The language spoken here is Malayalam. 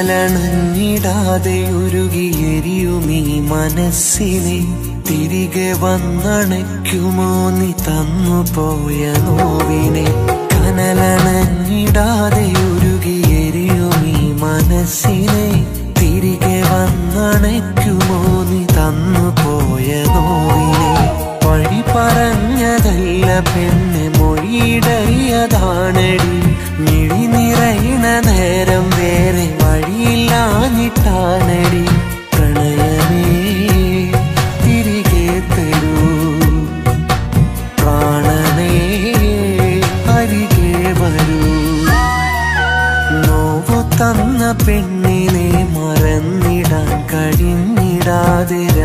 കനലണഞ്ഞിടാതെ ഉരുകിയെരിയുമീ മനസ്സിനെ തിരികെ വന്നണയ്ക്കുമോ നീ തന്നു പോയ നോവിനെ കനലണഞ്ഞിടാതെ ഉരുകിയെരിയുമീ മനസ്സിനെ തിരികെ വന്നണയ്ക്കുമോ നീ തന്നു പോയ നോവിനെ വഴി പറഞ്ഞതല്ല പെണ്ണ് മൊഴിയിടറിയതാണടി മിഴി നിറയണ നേരം വേറെ വഴിയില്ലാഞ്ഞിട്ടാണടി പ്രണയമേ തിരികെ തരൂ പ്രാണനേ അരികെ വരൂ നോവു തന്ന പെണ്ണിനെ മറന്നിടാൻ കഴിഞ്ഞിടാതെ